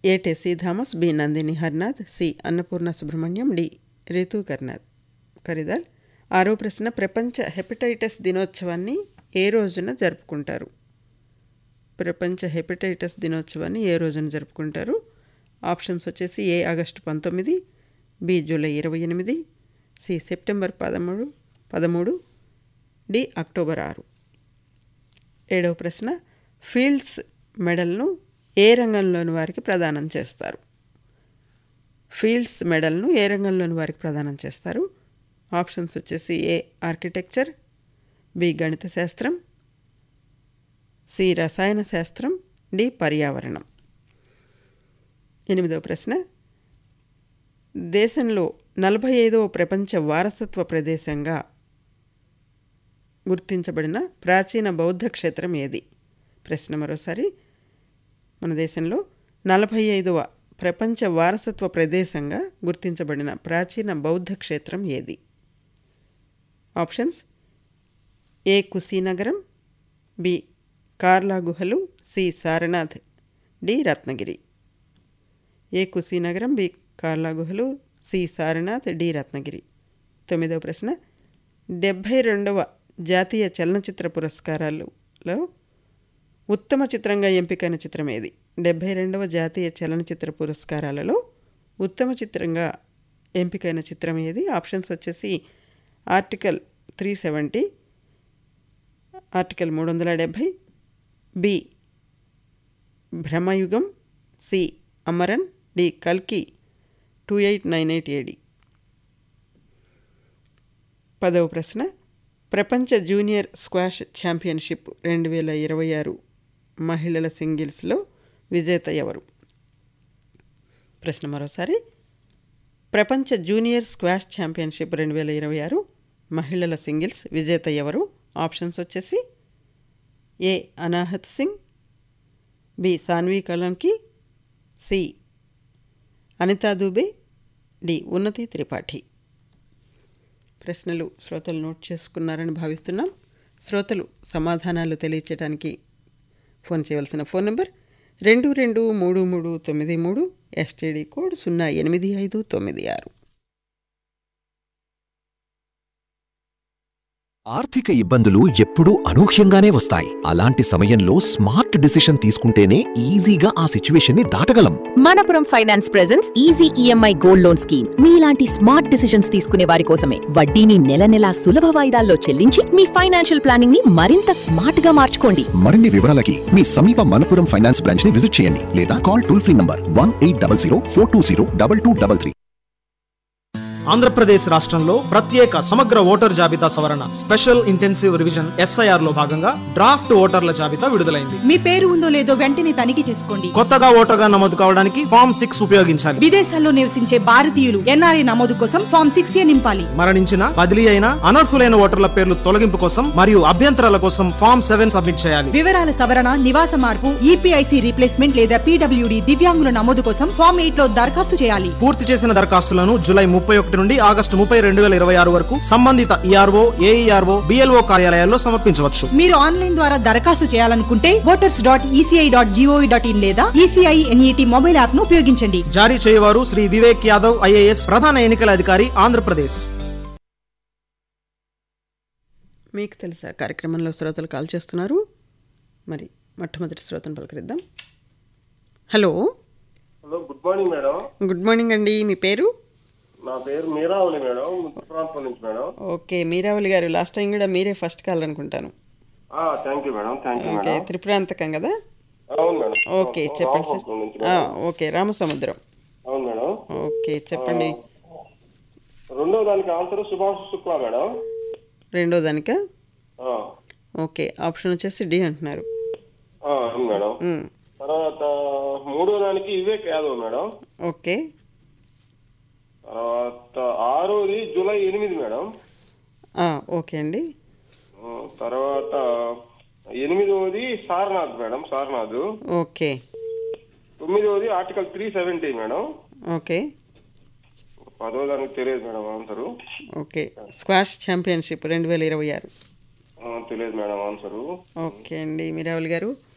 ఏ Tessy Thomas B Nandini Harnath C Annapurna Subrahmanyam D Ritu Karnath Karidhal ఆరో ప్రశ్న ప్రపంచ హెపటైటిస్ దినోత్సవాన్ని ఏ రోజున జరుపుకుంటారు ప్రపంచ హెపటైటిస్ దినోత్సవాన్ని ఏ రోజున జరుపుకుంటారు ఆప్షన్స్ వచ్చేసి ఏ ఆగస్టు పంతొమ్మిది బి జూలై ఇరవై ఎనిమిది సి సెప్టెంబర్ పదమూడు పదమూడు డి అక్టోబర్ ఆరు ఏడవ ప్రశ్న ఫీల్డ్స్ మెడల్ను ఏ రంగంలోని వారికి ప్రదానం చేస్తారు ఫీల్డ్స్ మెడల్ను ఏ రంగంలోని వారికి ప్రదానం చేస్తారు ఆప్షన్స్ వచ్చేసి ఏ ఆర్కిటెక్చర్ బి గణిత శాస్త్రం సి రసాయన శాస్త్రం డి పర్యావరణం ఎనిమిదవ ప్రశ్న దేశంలో నలభై ఐదవ ప్రపంచ వారసత్వ ప్రదేశంగా గుర్తించబడిన ప్రాచీన బౌద్ధ క్షేత్రం ఏది ప్రశ్న మరోసారి మన దేశంలో నలభై ఐదవ ప్రపంచ వారసత్వ ప్రదేశంగా గుర్తించబడిన ప్రాచీన బౌద్ధ క్షేత్రం ఏది options A Kushinagaram B Karla గుహలు C Sarnath D Ratnagiri A Kushinagaram B Karla గుహలు సి సారనాథ్ డి రత్నగిరి తొమ్మిదవ ప్రశ్న డెబ్భై రెండవ జాతీయ చలనచిత్ర పురస్కారాలలో ఉత్తమ చిత్రంగా ఎంపికైన చిత్రం ఏది డెబ్భై రెండవ జాతీయ చలనచిత్ర పురస్కారాలలో ఉత్తమ చిత్రంగా ఎంపికైన చిత్రం ఏది ఆప్షన్స్ వచ్చేసి ఆర్టికల్ త్రీ సెవెంటీ ఆర్టికల్ మూడు వందల డెబ్భై B Bhramayugam C Amaran D కల్కి two eight nine eight AD పదవ ప్రశ్న ప్రపంచ జూనియర్ స్క్వాష్ ఛాంపియన్షిప్ రెండు వేల ఇరవై ఆరు మహిళల సింగిల్స్లో విజేత ఎవరు ప్రశ్న మరోసారి ప్రపంచ జూనియర్ స్క్వాష్ ఛాంపియన్షిప్ రెండు వేల ఇరవై ఆరు మహిళల సింగిల్స్ విజేత ఎవరు ఆప్షన్స్ వచ్చేసి A Anahat Singh B Sanvi Kalanki C Anita Dubey D Unnati Tripathi ప్రశ్నలు శ్రోతలు నోట్ చేసుకున్నారని భావిస్తున్నాం శ్రోతలు సమాధానాలు తెలియచేయడానికి ఫోన్ చేయవలసిన ఫోన్ నెంబర్ రెండు రెండు మూడు మూడు తొమ్మిది మూడు ఎస్టీడీ కోడ్ సున్నా ఎనిమిది ఐదు తొమ్మిది ఆరు ఆర్థిక ఇబ్బందులు ఎప్పుడూ అనూహ్యంగానే వస్తాయి అలాంటి సమయంలో స్మార్ట్ డిసిషన్ తీసుకుంటేనే ఈజీగా ఆ సిచ్యువేషన్ ని దాటగలం Manappuram finance presents easy EMI gold loan scheme మీలాంటి స్మార్ట్ డిసిషన్స్ తీసుకునే వారి కోసమే వడ్డీని నెల నెలా సులభ వాయిదాల్లో చెల్లించి మీ ఫైనాన్షియల్ ప్లానింగ్ ని మరింత స్మార్ట్ గా మార్చుకోండి మరిన్ని వివరాలకి మీ సమీప మనపురం ఫైనాన్స్ బ్రాంచ్ ని విజిట్ చేయండి లేదా call toll free number one eight double zero four two zero double two double three Andhra Pradesh రాష్ట్రంలో ప్రత్యేక సమగ్ర ఓటర్ జాబితా సవరణ స్పెషల్ ఇంటెన్సివ్ రివిజన్ ఎస్ఐఆర్ లో భాగంగా డ్రాఫ్ట్ ఓటర్ల జాబితా విడుదలైంది మీ పేరు ఉందో లేదో వెంటనే తనిఖీ చేసుకోండి కొత్తగా ఓటర్గా నమోదు కావడానికి ఫామ్ సిక్స్ ఉపయోగించాలి విదేశాల్లో నివసించే భారతీయులు ఎన్ఆర్ఐ నమోదు కోసం ఫామ్ సిక్స్ ఏ నింపాలి మరణించిన బదిలీ అయిన అనర్హులైన ఓటర్ల పేర్లు తొలగింపు కోసం మరియు అభ్యంతరాల కోసం ఫామ్ సెవెన్ సబ్మిట్ చేయాలి వివరాల సవరణ నివాస మార్పు ఈపీఐసి రీప్లేస్మెంట్ లేదా పీడబ్ల్యూడి దివ్యాంగుల నమోదు కోసం ఫామ్ ఎయిట్ లో దరఖాస్తు చేయాలి పూర్తి చేసిన దరఖాస్తులను జూలై ముప్పై ఒకటి నుండి ఆగస్టు ముప్పై రెండు వేల ఇరవై ఆరు వరకు సంబంధిత ఈఆర్ఓ ఏఈఆర్ఓ బిఎల్ఓ కార్యాలయాల్లో సమర్పించవచ్చు మీరు ఆన్లైన్ ద్వారా దరఖాస్తు చేయాలనుకుంటే voters dot ECI dot GOV dot in లేదా ఈసీఐ ఎన్ఈటి మొబైల్ యాప్ ను ఉపయోగించండి జారీ చేయవారు శ్రీ వివేక్ యాదవ్ ఐఏఎస్ ప్రధాన ఎన్నికల అధికారి ఆంధ్రప్రదేశ్ మీకు తెలుసా కార్యక్రమంలో శ్రోతలు కాల్ చేస్తున్నారు మరి మొట్టమొదటి శ్రోతను పలకరిద్దాం hello hello good morning madam good morning అండి మీ పేరు నా పేరు మీరావళి మేడం ముద్దు ప్రాంతం నుంచి మేడం ఓకే మీరావళి గారు లాస్ట్ టైం కూడా మీరే ఫస్ట్ కాల్ అనుకుంటాను thank you madam thank you okay madam Tripurantakam కదా అవును మేడం ఓకే చెప్పండి సార్ రామపట్నం నుంచి ఆ, మేడం. ఓకే రామసముద్రం అవును మేడం ఓకే చెప్పండి రెండో దానికి ఆన్సర్ సుభాష్ శుక్లా మేడం రెండో దానిక ఆ, ఓకే ఆప్షన్ వచ్చేసి డి అంటున్నారు ఆ, అవును మేడం ఉమ్, తర్వాత మూడో దానికి వివేక్ యాదవ్ మేడం ఓకే తర్వాత ఆరోది జూలై ఎనిమిది మేడం ఆ, ఓకే అండి ఆ, తర్వాత ఎనిమిదవది సారనాథ్ మేడం సారనాథ్ ఓకే తొమ్మిదవది article three seventy madam okay పదో దానికి తెలియదు madam answer okay squash championship రెండు వేల ఇరవై ఆరు ఆ, తెలియదు మేడం ఆన్సరు ఓకే అండి మీరావళి గారు